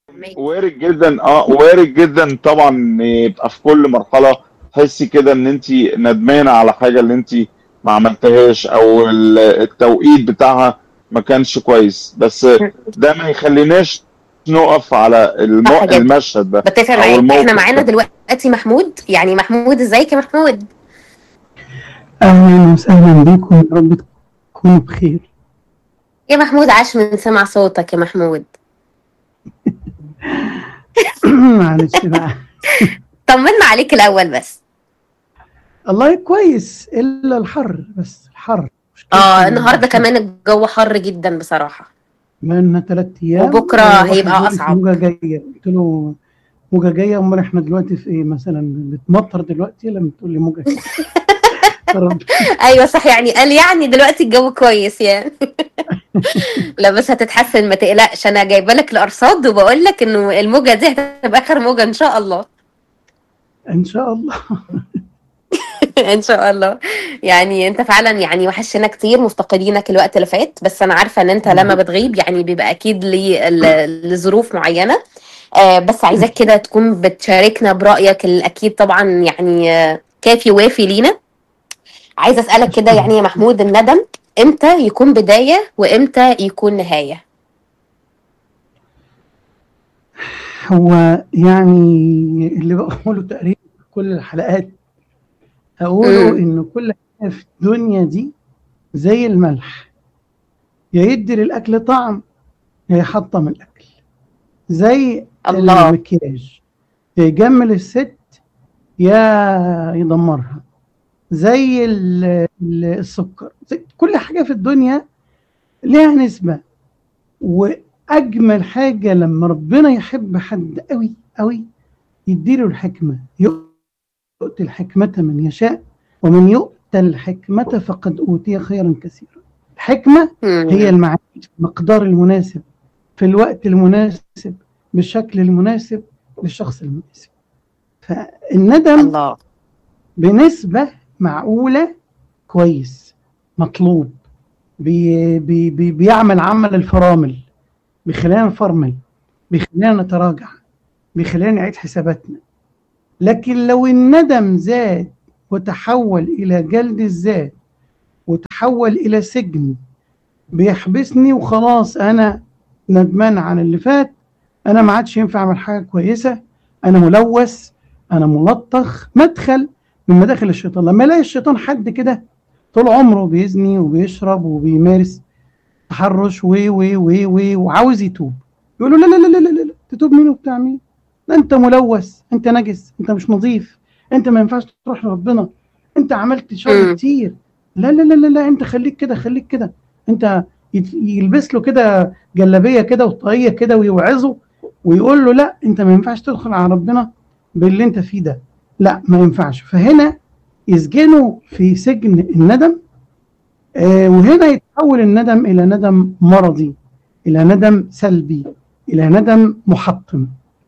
وارد جدا اه وارد جدا طبعا يبقى في كل مرحله تحسي كده ان انت ندمانه على حاجه اللي انت ما عملتهاش او ال- التوقيت بتاعها ما كانش كويس بس ده ما يخليناش نقف على المو... صح جدا. المشهد ده بتفق او معاك الموقف احنا معانا ده. دلوقتي محمود يعني محمود ازيك يا محمود أهلا وسهلا بكم يا رب تكونوا بخير يا محمود عاش من سمع صوتك يا محمود معلش بقى طمنا عليك الاول بس الله كويس إلا الحر بس الحر مشكلة اه النهارده كمان الجو حر جدا بصراحه بقالنا ثلاث أيام وبكرة واحد هيبقى بيقول لي أصعب. موجة جاية قلت له موجة جاية أمال إحنا دلوقتي في إيه مثلا بتمطر دلوقتي لما تقول لي موجة جاية رب- ايوه صح يعني قال يعني دلوقتي الجو كويس يعني لا بس هتتحسن ما تقلقش انا جايبه لك الارصاد وبقول لك انه الموجه دي هتبقى اخر موجه ان شاء الله إن شاء الله ان شاء الله يعني انت فعلا يعني وحشنا كتير مفتقدينك الوقت اللي فات بس انا عارفه ان انت لما بتغيب يعني بيبقى اكيد لي- ل- لظروف معينه آه، بس عايزاك كده تكون بتشاركنا برايك الاكيد طبعا يعني آه، كافي وافي لينا عايزه اسالك كده يعني يا محمود الندم امتى يكون بدايه وامتى يكون نهايه هو يعني اللي بقوله تقريبا في كل الحلقات أقوله مم. إن كل حاجة في الدنيا دي زي الملح يا يدي للأكل طعم يا يحطم الأكل زي الله. المكياج يا يجمل الست يا يدمرها زي ال- ال- السكر زي كل حاجة في الدنيا ليها نسبة وأجمل حاجة لما ربنا يحب حد قوي قوي يديله الحكمة يؤتي الحكمة من يشاء ومن يؤتى الحكمة فقد أوتي خيرا كثيرا الحكمة مم. هي المعاد في المقدار المناسب في الوقت المناسب بالشكل المناسب للشخص المناسب فالندم الله بنسبة معقولة كويس مطلوب بي بي بي بيعمل عمل الفرامل بيخلينا نفرمل بيخلينا نتراجع بيخلينا نعيد حساباتنا لكن لو الندم زاد وتحول إلى جلد الذات وتحول إلى سجن بيحبسني وخلاص أنا ندمان عن اللي فات أنا ما عادش ينفع أعمل حاجة كويسة أنا ملوث أنا ملطخ مدخل من مداخل الشيطان لما يلاقي الشيطان حد كده طول عمره بيزني وبيشرب وبيمارس تحرش و و و و وعاوز يتوب يقول له لا لا لا لا لا لا تتوب مين وبتاع مين ده انت ملوث انت نجس انت مش نظيف انت ما ينفعش تروح لربنا انت عملت شر مم. كتير لا لا لا لا لا انت خليك كده خليك كده انت يت- يلبس له كده جلابيه كده وطاقيه كده ويوعظه ويقول له لا انت ما ينفعش تدخل على ربنا باللي انت فيه ده لا ما ينفعش فهنا يسجنوا في سجن الندم آه، وهنا يتحول الندم الى ندم مرضي الى ندم سلبي الى ندم محطم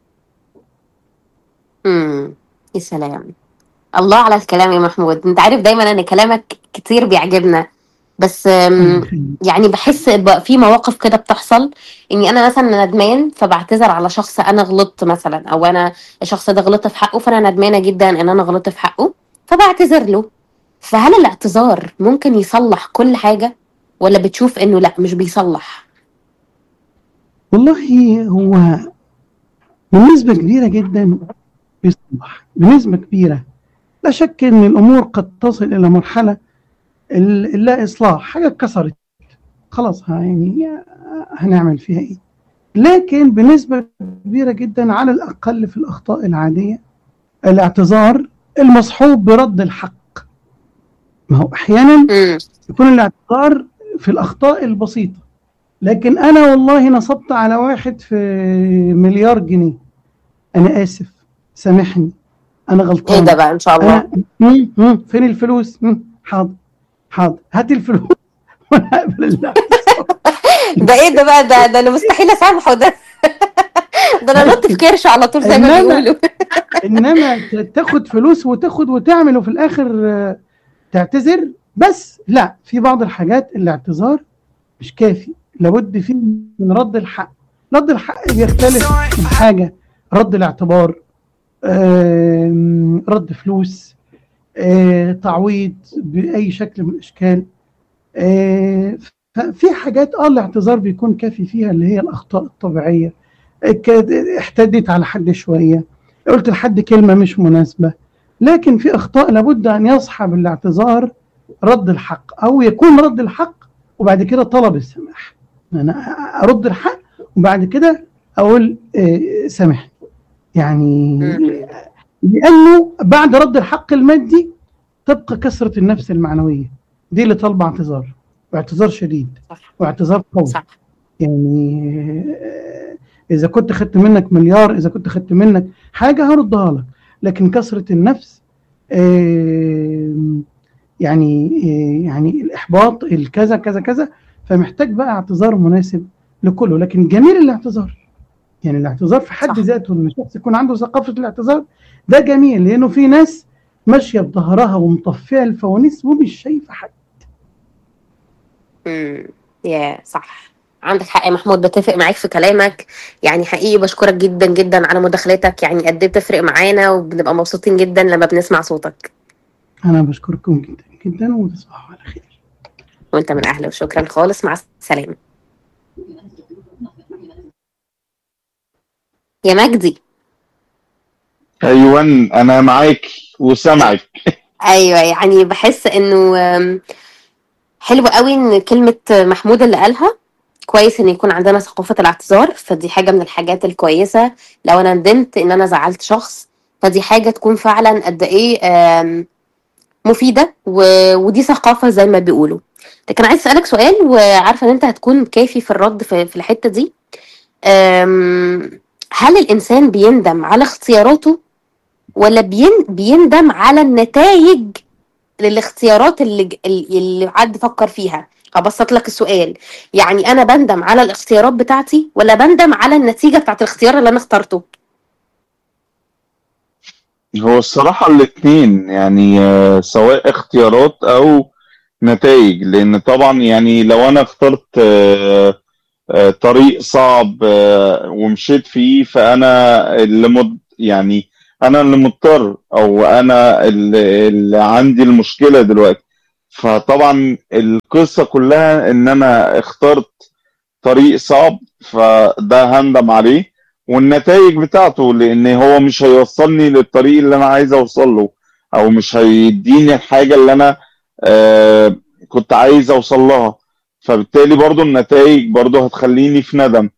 امم يا سلام الله على الكلام يا محمود انت عارف دايما ان كلامك كتير بيعجبنا بس أم، يعني بحس بقى في مواقف كده بتحصل اني انا مثلا ندمان فبعتذر على شخص انا غلطت مثلا او انا الشخص ده غلطت في حقه فانا ندمانه جدا ان انا غلطت في حقه فبعتذر له فهل الاعتذار ممكن يصلح كل حاجه ولا بتشوف انه لا مش بيصلح والله هو بنسبة كبيرة جدا بيصلح بنسبة كبيرة لا شك ان الامور قد تصل الى مرحلة ال- اللا اصلاح حاجة اتكسرت خلاص ها يعني هنعمل فيها ايه لكن بنسبة كبيرة جدا على الاقل في الاخطاء العادية الاعتذار المصحوب برد الحق ما هو احيانا امم يكون الاعتذار في الأخطاء البسيطة لكن أنا والله نصبت على واحد في مليار جنيه أنا آسف سامحني أنا ايه غلطان ده بقى ان شاء الله أنا مم، مم، فين الفلوس مم، حاضر حاضر هات الفلوس وأنا هقبل الله ده ايه ده بقى ده ده انا مستحيل اسامحه ده ده انا نط في كرش على طول زي ما إنما- بيقولوا إنما ت- تاخد فلوس وتاخد وتعمل وفي الآخر آه، تعتذر بس لا في بعض الحاجات الاعتذار مش كافي لابد فيه من رد الحق رد الحق بيختلف من حاجه رد الاعتبار آم، رد فلوس آه، تعويض باي شكل من الاشكال آه، ففي حاجات اه الاعتذار بيكون كافي فيها اللي هي الاخطاء الطبيعيه ك- احتديت على حد شويه قلت لحد كلمه مش مناسبه لكن في اخطاء لابد ان يصحب الاعتذار رد الحق او يكون رد الحق وبعد كده طلب السماح انا ارد الحق وبعد كده اقول آه، سامحني يعني مم. لانه بعد رد الحق المادي تبقى كسره النفس المعنويه دي اللي طالبه اعتذار واعتذار شديد صح واعتذار قوي صح يعني آه، اذا كنت خدت منك مليار اذا كنت خدت منك حاجه هردها لك لكن كسره النفس آه، يعني آه، يعني الاحباط الكذا كذا كذا فمحتاج بقى اعتذار مناسب لكله لكن جميل الاعتذار يعني الاعتذار في حد صح. ذاته ان الشخص يكون عنده ثقافه الاعتذار ده جميل لانه في ناس ماشيه بظهرها ومطفيه الفوانيس ومش شايفه حد امم يا صح عندك حق يا محمود بتفق معاك في كلامك يعني حقيقي بشكرك جدا جدا على مداخلتك يعني قد ايه بتفرق معانا وبنبقى مبسوطين جدا لما بنسمع صوتك انا بشكركم جدا جدا وتصبحوا على خير وانت من اهله وشكرا خالص مع السلامه يا مجدي ايوه انا معاك وسامعك ايوه يعني بحس انه آم، حلو قوي ان كلمه محمود اللي قالها كويس ان يكون عندنا ثقافه الاعتذار فدي حاجه من الحاجات الكويسه لو انا ندمت ان انا زعلت شخص فدي حاجه تكون فعلا قد ايه آم، مفيده و- ودي ثقافه زي ما بيقولوا لكن عايز اسالك سؤال وعارفه ان انت هتكون كافي في الرد في في الحته دي آم، هل الانسان بيندم على اختياراته ولا بين بيندم على النتائج للاختيارات اللي اللي حد فكر فيها هبسط لك السؤال يعني انا بندم على الاختيارات بتاعتي ولا بندم على النتيجه بتاعت الاختيار اللي انا اخترته هو الصراحة الاتنين يعني آه، سواء اختيارات أو نتائج لأن طبعا يعني لو أنا اخترت آه، آه، طريق صعب آه، ومشيت فيه فأنا اللي مد يعني أنا اللي مضطر أو أنا اللي, اللي عندي المشكلة دلوقتي فطبعا القصة كلها إن أنا اخترت طريق صعب فده هندم عليه والنتائج بتاعته لان هو مش هيوصلني للطريق اللي انا عايز اوصل له او مش هيديني الحاجه اللي انا آه كنت عايز اوصل لها فبالتالي برضو النتائج برضو هتخليني في ندم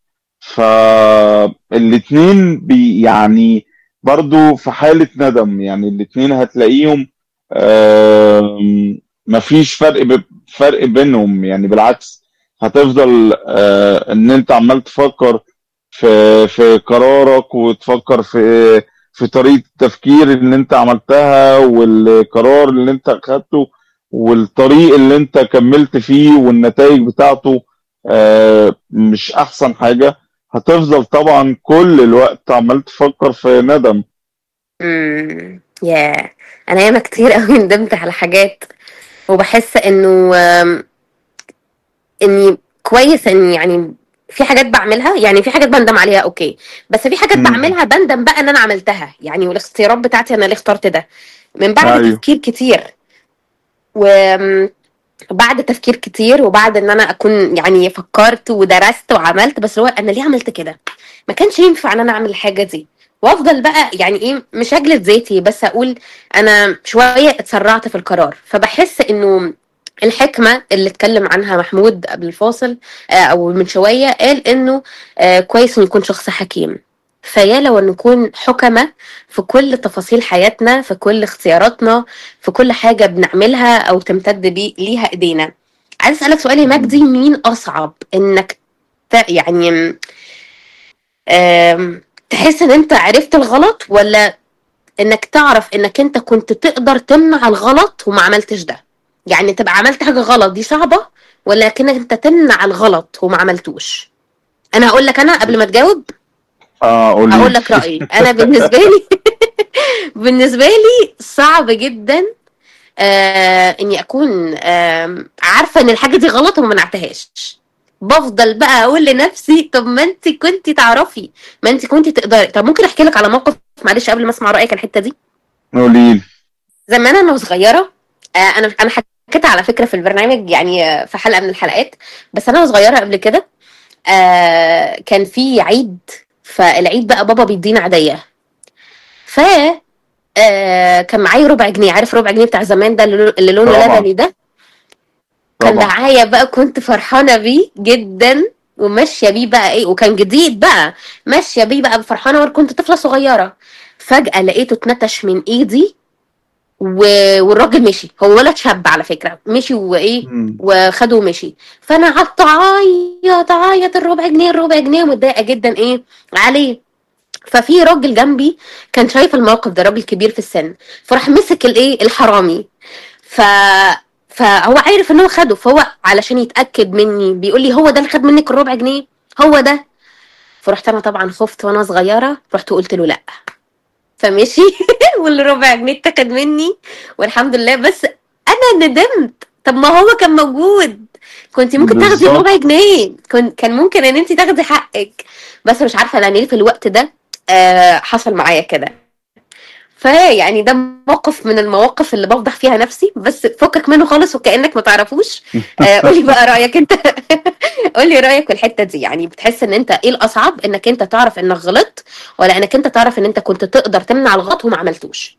فالاتنين بي يعني برضو في حالة ندم يعني الاتنين هتلاقيهم آم، مفيش فرق ب- فرق بينهم يعني بالعكس هتفضل آه، ان انت عمال تفكر في في قرارك وتفكر في في طريقة التفكير اللي انت عملتها والقرار اللي انت اخدته والطريق اللي انت كملت فيه والنتائج بتاعته آه، مش احسن حاجة هتفضل طبعا كل الوقت عمال تفكر في ندم امم يا انا ياما كتير قوي ندمت على حاجات وبحس انه آم، اني كويس اني يعني في حاجات بعملها يعني في حاجات بندم عليها اوكي بس في حاجات مم. بعملها بندم بقى ان انا عملتها يعني والاختيارات بتاعتي انا ليه اخترت ده من بعد أيوه. تفكير كتير وبعد تفكير كتير وبعد ان انا اكون يعني فكرت ودرست وعملت بس هو انا ليه عملت كده ما كانش ينفع ان انا اعمل الحاجه دي وافضل بقى يعني ايه مش اجلد ذاتي بس اقول انا شويه اتسرعت في القرار فبحس انه الحكمه اللي اتكلم عنها محمود قبل الفاصل آه، او من شويه قال انه آه، كويس ان يكون شخص حكيم فيا لو نكون حكمة في كل تفاصيل حياتنا في كل اختياراتنا في كل حاجة بنعملها أو تمتد بي ليها إيدينا عايز أسألك سؤال يا مجدي مين أصعب إنك ت... يعني آم، تحس إن أنت عرفت الغلط ولا إنك تعرف إنك أنت كنت تقدر تمنع الغلط وما عملتش ده يعني تبقى عملت حاجة غلط دي صعبة ولا كأنك أنت تمنع الغلط وما عملتوش أنا هقول لك أنا قبل ما تجاوب اه قول هقول لي لك رأيي أنا بالنسبة لي بالنسبة لي صعب جدا آه اني اكون آه عارفة ان الحاجة دي غلط وما منعتهاش بفضل بقى اقول لنفسي طب ما انت كنت تعرفي ما انت كنت تقدري طب ممكن احكي لك على موقف معلش قبل ما اسمع رايك الحته دي قولي لي زمان انا وصغيره آه انا انا حكيتها على فكره في البرنامج يعني آه، في حلقه من الحلقات بس انا وصغيره قبل كده آه كان في عيد فالعيد بقى بابا بيدينا عيديه ف آه كان معايا ربع جنيه عارف ربع جنيه بتاع زمان ده اللي اللي لونه طبعاً. لبني ده كان طبعا معايا بقى كنت فرحانه بيه جدا وماشيه بيه بقى ايه وكان جديد بقى ماشيه بيه بقى فرحانه وانا كنت طفله صغيره فجاه لقيته اتنتش من ايدي و... والراجل مشي هو ولد شاب على فكره مشي وايه مم. وخده ومشي فانا قعدت اعيط اعيط الربع جنيه الربع جنيه ومتضايقه جدا ايه عليه ففي راجل جنبي كان شايف الموقف ده راجل كبير في السن فراح مسك الايه الحرامي ف فهو عارف ان هو خده فهو علشان يتاكد مني بيقول لي هو ده اللي خد منك الربع جنيه هو ده فرحت انا طبعا خفت وانا صغيره رحت قلت له لا فمشي والربع جنيه اتاخد مني والحمد لله بس انا ندمت طب ما هو كان موجود كنت ممكن تاخدي بالظبط. ربع جنيه كنت كان ممكن ان انت تاخدي حقك بس مش عارفه انا ليه في الوقت ده آه حصل معايا كده فيعني ده موقف من المواقف اللي بفضح فيها نفسي بس فكك منه خالص وكانك ما تعرفوش آه قولي بقى رايك انت قولي رايك في الحته دي يعني بتحس ان انت ايه الاصعب انك انت تعرف انك غلطت ولا انك انت تعرف ان انت كنت تقدر تمنع الغلط وما عملتوش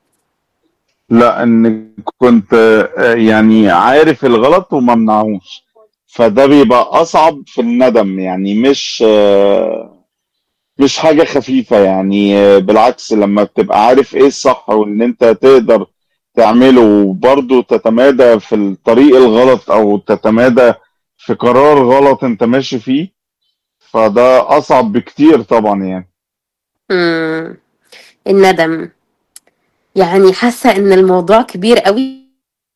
لا ان كنت آه، يعني عارف الغلط وما منعهوش فده بيبقى اصعب في الندم يعني مش آه، مش حاجة خفيفة يعني آه، بالعكس لما بتبقى عارف ايه الصح وان انت تقدر تعمله وبرضه تتمادى في الطريق الغلط او تتمادى في قرار غلط انت ماشي فيه فده اصعب بكتير طبعا يعني مم. الندم يعني حاسه ان الموضوع كبير قوي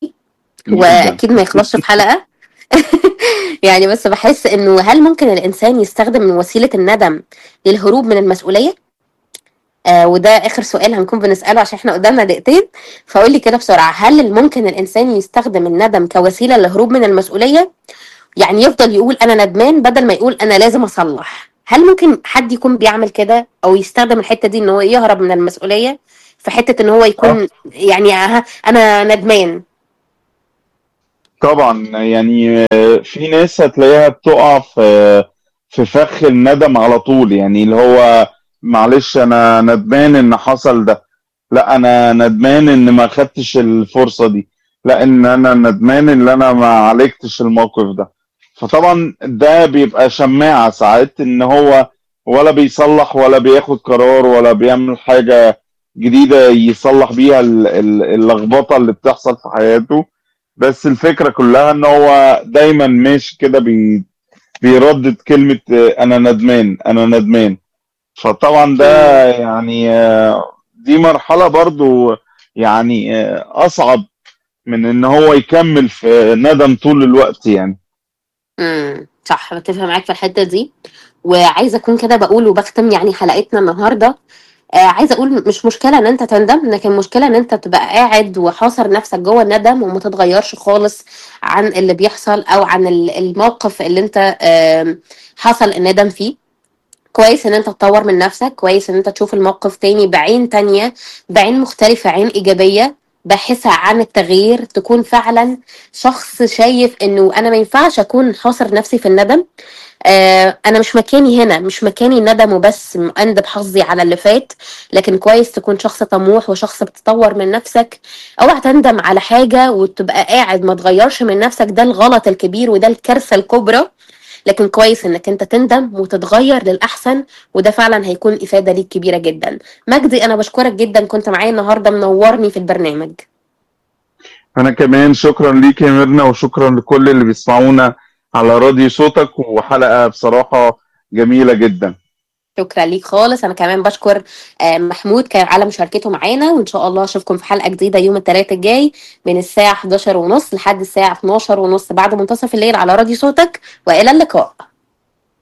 واكيد ما يخلصش في حلقه يعني بس بحس انه هل ممكن الانسان يستخدم من وسيله الندم للهروب من المسؤوليه آه وده اخر سؤال هنكون بنساله عشان احنا قدامنا دقيقتين فقول لي كده بسرعه هل ممكن الانسان يستخدم الندم كوسيله للهروب من المسؤوليه يعني يفضل يقول انا ندمان بدل ما يقول انا لازم اصلح هل ممكن حد يكون بيعمل كده او يستخدم الحته دي ان هو يهرب من المسؤوليه في حته ان هو يكون يعني آه، انا ندمان طبعا يعني آه، في ناس هتلاقيها بتقع في في فخ الندم على طول يعني اللي هو معلش انا ندمان ان حصل ده لا انا ندمان ان ما خدتش الفرصة دي لا ان انا ندمان ان انا ما عالجتش الموقف ده فطبعا ده بيبقى شماعة ساعات ان هو ولا بيصلح ولا بياخد قرار ولا بيعمل حاجة جديدة يصلح بيها ال- ال- اللخبطة اللي بتحصل في حياته بس الفكرة كلها ان هو دايما ماشي كده بي بيردد كلمة آه، انا ندمان انا ندمان فطبعا ده يعني آه، دي مرحلة برضو يعني آه، اصعب من ان هو يكمل في ندم طول الوقت يعني امم صح بتفق معاك في الحته دي وعايزه اكون كده بقول وبختم يعني حلقتنا النهارده آه عايزه اقول مش مشكله ان انت تندم لكن مشكله ان انت تبقى قاعد وحاصر نفسك جوه الندم وما تتغيرش خالص عن اللي بيحصل او عن ال- الموقف اللي انت آم، حصل الندم فيه كويس ان انت تطور من نفسك كويس ان انت تشوف الموقف تاني بعين تانية بعين مختلفة عين ايجابية باحثة عن التغيير تكون فعلا شخص شايف انه انا ما ينفعش اكون حاصر نفسي في الندم آه انا مش مكاني هنا مش مكاني الندم وبس مأندب حظي على اللي فات لكن كويس تكون شخص طموح وشخص بتطور من نفسك اوعى تندم على حاجة وتبقى قاعد ما تغيرش من نفسك ده الغلط الكبير وده الكارثة الكبرى لكن كويس انك انت تندم وتتغير للاحسن وده فعلا هيكون افاده ليك كبيره جدا مجدي انا بشكرك جدا كنت معايا النهارده منورني في البرنامج انا كمان شكرا ليك يا ميرنا وشكرا لكل اللي بيسمعونا على راديو صوتك وحلقة بصراحة جميلة جدا شكرا ليك خالص انا كمان بشكر آه، محمود كان على مشاركته معانا وان شاء الله اشوفكم في حلقه جديده يوم الثلاثاء الجاي من الساعه 11 ونص لحد الساعه 12 ونص بعد منتصف الليل على راديو صوتك والى اللقاء